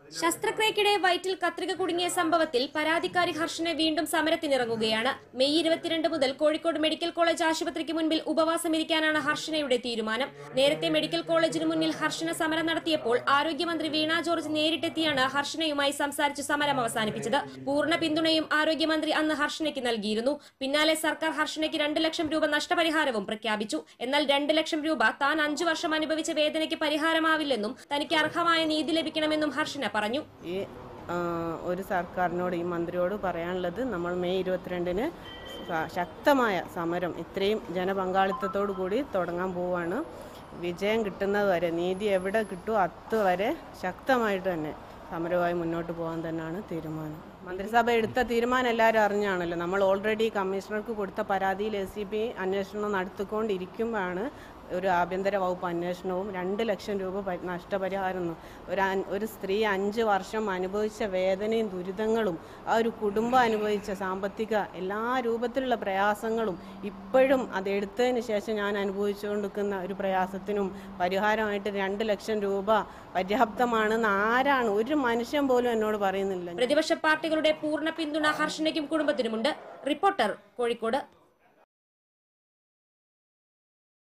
ശസ്ത്രക്രിയക്കിടെ വയറ്റിൽ കത്രിക കുടുങ്ങിയ സംഭവത്തിൽ പരാതിക്കാരി ഹർഷനെ വീണ്ടും സമരത്തിനിറങ്ങുകയാണ് മെയ് ഇരുപത്തിരണ്ട് മുതൽ കോഴിക്കോട് മെഡിക്കൽ കോളേജ് ആശുപത്രിക്ക് മുൻപിൽ ഉപവാസമിരിക്കാനാണ് ഹർഷനയുടെ തീരുമാനം നേരത്തെ മെഡിക്കൽ കോളേജിന് മുന്നിൽ ഹർഷന സമരം നടത്തിയപ്പോൾ ആരോഗ്യമന്ത്രി വീണ ജോർജ് നേരിട്ടെത്തിയാണ് ഹർഷനയുമായി സംസാരിച്ച് സമരം അവസാനിപ്പിച്ചത് പൂർണ്ണ പിന്തുണയും ആരോഗ്യമന്ത്രി അന്ന് ഹർഷനയ്ക്ക് നൽകിയിരുന്നു പിന്നാലെ സർക്കാർ ഹർഷനയ്ക്ക് രണ്ട് ലക്ഷം രൂപ നഷ്ടപരിഹാരവും പ്രഖ്യാപിച്ചു എന്നാൽ രണ്ട് ലക്ഷം രൂപ താൻ അഞ്ചു വർഷം അനുഭവിച്ച വേദനയ്ക്ക് പരിഹാരമാവില്ലെന്നും തനിക്ക് അർഹമായ നീതി ലഭിക്കണമെന്നും ഹർഷന പറഞ്ഞു ഈ ആ, ഒരു സർക്കാരിനോട് ഈ മന്ത്രിയോട് പറയാനുള്ളത് നമ്മൾ മെയ് ഇരുപത്തിരണ്ടിന് സ- ശക്തമായ സമരം ഇത്രയും ജനപങ്കാളിത്തത്തോടു കൂടി തുടങ്ങാൻ പോവുകയാണ് വിജയം കിട്ടുന്നത് വരെ നീതി എവിടെ കിട്ടുമോ അതുവരെ ശക്തമായിട്ട് തന്നെ സമരവുമായി മുന്നോട്ട് പോകാൻ തന്നെയാണ് തീരുമാനം മന്ത്രിസഭ എടുത്ത തീരുമാനം എല്ലാവരും അറിഞ്ഞാണല്ലോ നമ്മൾ ഓൾറെഡി കമ്മീഷണർക്ക് കൊടുത്ത പരാതിയിൽ എസ് സി ബി അന്വേഷണം നടത്തിക്കൊണ്ടിരിക്കുമ്പോഴാണ് ഒരു ആഭ്യന്തര വകുപ്പ് അന്വേഷണവും രണ്ട് ലക്ഷം രൂപ പ- നഷ്ടപരിഹാരം എന്നും. ഒരു അൻ- ഒരു സ്ത്രീ അഞ്ച് വർഷം അനുഭവിച്ച വേദനയും ദുരിതങ്ങളും ആ ഒരു കുടുംബം അനുഭവിച്ച സാമ്പത്തിക എല്ലാ രൂപത്തിലുള്ള പ്രയാസങ്ങളും ഇപ്പോഴും അത് എടുത്തതിന് ശേഷം ഞാൻ അനുഭവിച്ചുകൊണ്ടിരിക്കുന്ന ഒരു പ്രയാസത്തിനും പരിഹാരമായിട്ട് രണ്ട് ലക്ഷം രൂപ പര്യാപ്തമാണെന്ന് ആരാണ് ഒരു മനുഷ്യൻ പോലും എന്നോട് പറയുന്നില്ല പ്രതിപക്ഷ പാർട്ടികളുടെ പൂർണ്ണ പിന്തുണ ഹർഷനയ്ക്കും കുടുംബത്തിനുമുണ്ട് റിപ്പോർട്ടർ കോഴിക്കോട്